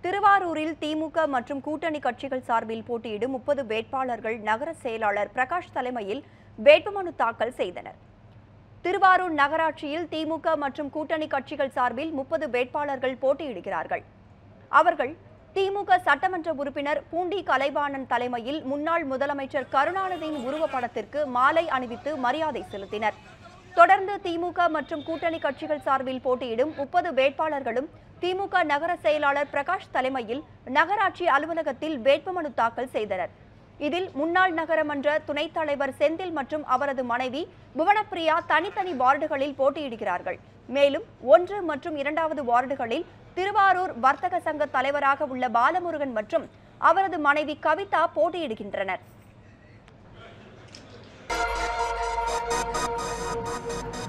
திருவாரூரில் திமுக மற்றும் கூட்டணி கட்சிகள் சார்பில் போட்டியிடும் முப்பது வேட்பாளர்கள் நகர செயலாளர் பிரகாஷ் தலைமையில் வேட்புமனு தாக்கல் செய்தனர் திருவாரூர் நகராட்சியில் திமுக மற்றும் கூட்டணி கட்சிகள் சார்பில் முப்பது வேட்பாளர்கள் போட்டியிடுகிறார்கள் அவர்கள் திமுக சட்டமன்ற உறுப்பினர் பூண்டி கலைவாணன் தலைமையில் முன்னாள் முதலமைச்சர் கருணாநிதியின் உருவப்படத்திற்கு மாலை அணிவித்து மரியாதை செலுத்தினர் தொடர்ந்து திமுக மற்றும் கூட்டணி கட்சிகள் சார்பில் போட்டியிடும் முப்பது வேட்பாளர்களும் திமுக நகர செயலாளர் பிரகாஷ் தலைமையில் நகராட்சி அலுவலகத்தில் வேட்புமனு தாக்கல் செய்தனர் இதில் முன்னாள் நகரமன்ற துணைத் தலைவர் செந்தில் மற்றும் அவரது மனைவி புவனப்பிரியா தனித்தனி வார்டுகளில் போட்டியிடுகிறார்கள் மேலும் ஒன்று மற்றும் இரண்டாவது வார்டுகளில் திருவாரூர் வர்த்தக சங்க தலைவராக உள்ள பாலமுருகன் மற்றும் அவரது மனைவி கவிதா போட்டியிடுகின்றனர்